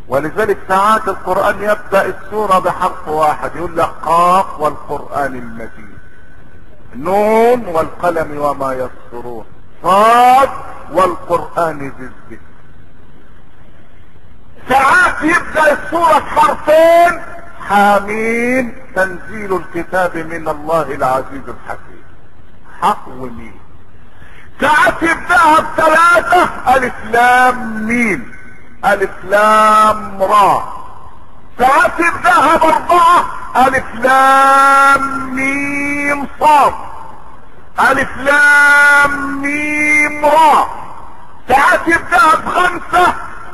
ولذلك ساعات القرآن يبدأ السورة بحرف واحد يقول لك قاف والقرآن المجيد نون والقلم وما يسطرون صاد والقرآن ذي الذكر ساعات يبدأ السورة بحرفين حامين تنزيل الكتاب من الله العزيز الحكيم حق ومين ساعات يبدأها بثلاثة ألف لام ميم ألف لام را ساعات يبدأها بأربعة ألف لام ميم صاد ألف لام ميم را ساعات يبدأها بخمسة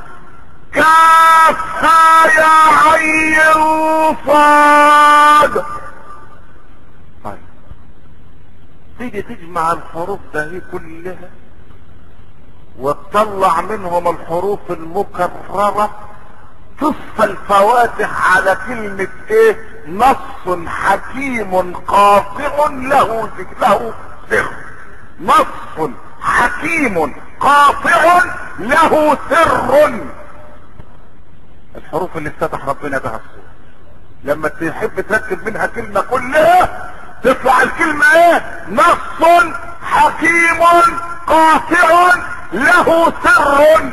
كاف ها يا عين صاد طيب تيجي تجمع الحروف ده هي كلها وتطلع منهم الحروف المكررة تصفى الفواتح على كلمة ايه نص حكيم قاطع له له سر نص حكيم قاطع له سر الحروف اللي افتتح ربنا بها الصورة لما تحب تركب منها كلمة كلها تطلع الكلمة ايه نص حكيم قاطع له سر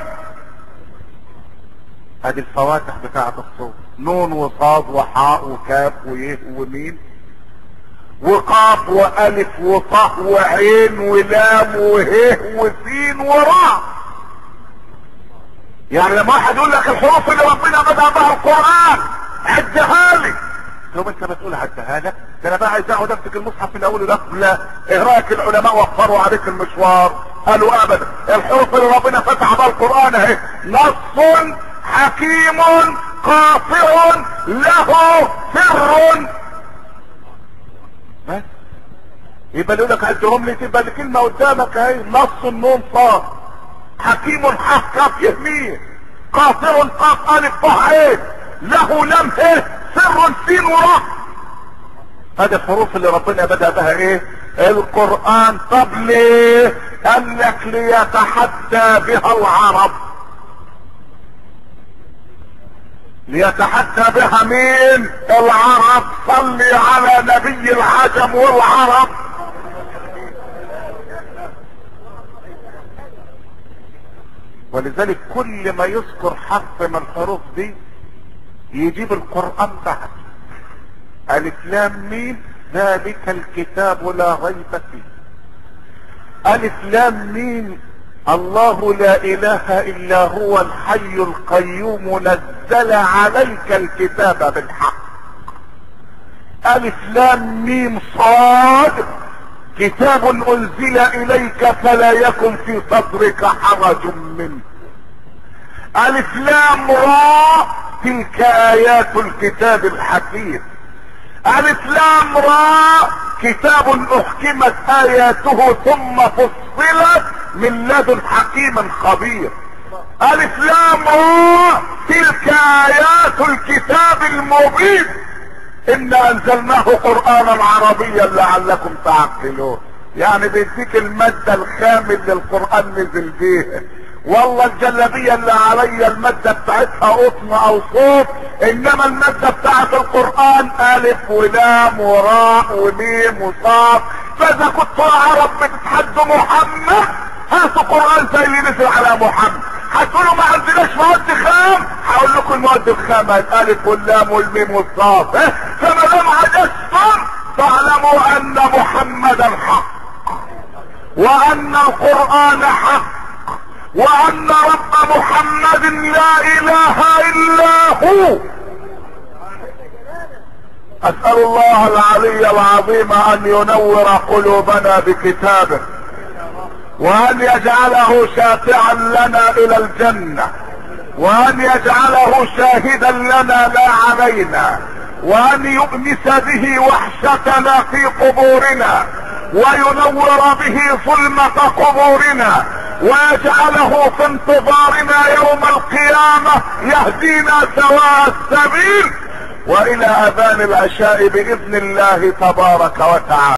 ادي الفواتح بتاعة الصوت نون وصاد وحاء وكاف ويه وميم وقاف والف وطه وعين ولام وهيه وسين وراء يعني لما واحد يقول لك الحروف اللي ربنا بدأ بها القرآن عدها لي طب انت بتقول عدها لك ده انا بقى عايز اقعد امسك المصحف من اول لا لا ايه رايك العلماء وفروا عليك المشوار قالوا ابدا الحروف اللي ربنا فتح بها القرآن اهي نص حكيم قاطع له سر بس يبقى يقول لك عدهم لي تبقى الكلمه قدامك اهي نص النون صاد حكيم حق كاف يهميه قاطع قاف الف طه عين له لم ايه سر سين وراء هذه الحروف اللي ربنا بدا بها ايه القران طب ليه قال لك ليتحدى بها العرب ليتحدى بها مين العرب صلي على نبي العجم والعرب ولذلك كل ما يذكر حرف من الحروف دي يجيب القرآن بعد ألف لام ميم ذلك الكتاب لا ريب فيه ألف لام ميم الله لا إله إلا هو الحي القيوم نزل عليك الكتاب بالحق ألف لام ميم صاد كتاب أنزل إليك فلا يكن في صدرك حرج منه ألف لام راء تلك آيات الكتاب الحكيم ألف لام راء كتاب أحكمت آياته ثم فصلت من لدن حكيم خبير ألف لام راء تلك آيات الكتاب المبين إنا أنزلناه قرآنا عربيا لعلكم تعقلون يعني بيديك المادة الخام اللي القرآن نزل بيها والله الجلابية اللي عليا المادة بتاعتها قطن او صوت انما المادة بتاعت القرآن الف ولام وراء وميم وصاد فاذا كنتوا يا عرب بتتحدوا محمد هاتوا قرآن زي اللي نزل على محمد هتقولوا ما عندناش مواد خام هقول لكم المواد الخام الالف واللام والميم والصاد اه؟ فما دام عجزتم فاعلموا ان محمدا حق وان القرآن حق وان رب محمد لا اله الا هو اسأل الله العلي العظيم ان ينور قلوبنا بكتابه وان يجعله شافعا لنا الى الجنة وان يجعله شاهدا لنا لا علينا وان يؤنس به وحشتنا في قبورنا وينور به ظلمة قبورنا ويجعله في انتظارنا يوم القيامة يهدينا سواء السبيل والى اذان العشاء باذن الله تبارك وتعالى